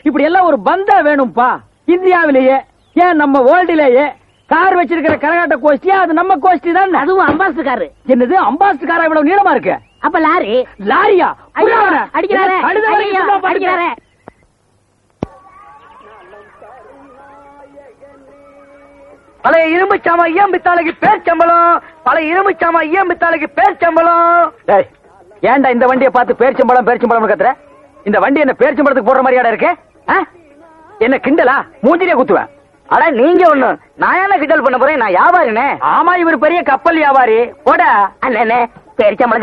இப்படி எல்லாம் ஒரு பந்தா வேணும்பா இந்தியாவிலேயே ஏன் நம்ம வேர்ல்டுலேயே கார் வச்சிருக்கிற கரகாட்ட கோஷ்டியா அது நம்ம கோஷ்டி தான் அதுவும் அம்பாஸ்டர் காரு என்னது அம்பாஸ்டர் காரா இவ்வளவு நீளமா இருக்கு அப்ப லாரி லாரியா ஐயோ, புரியவன? அடிக்கிறாரே கழுதை வரைக்கும் ஐயோ, சும்மா பாருங்க. அடிக்கிறாரே பழைய இரும்பு சாமா ஐயம் பித்தாளைக்கு பேர் சம்பளம் பழைய இரும்பு சாமா ஐயம் பித்தாளைக்கு பேர் சம்பளம் டேய், ஏன்டா இந்த வண்டியை பார்த்து பேர்ச்சம்பளம் பேர்ச்சம்பளம் கத்துற இந்த வண்டி என்ன பேர்ச்சம்பளத்துக்கு போடுற மாதிரியாடா இருக்கு ஆ? என்ன கிண்டலா மூஞ்சிலே குத்துவேன் அட நீங்க ஒண்ணு நான் என்ன கிண்டல் பண்ண போறேன் நான் வியாபாரினே ஆமா இவர் பெரிய கப்பல் வியாபாரி போடா அண்ணே பேரிச்சம்பளம்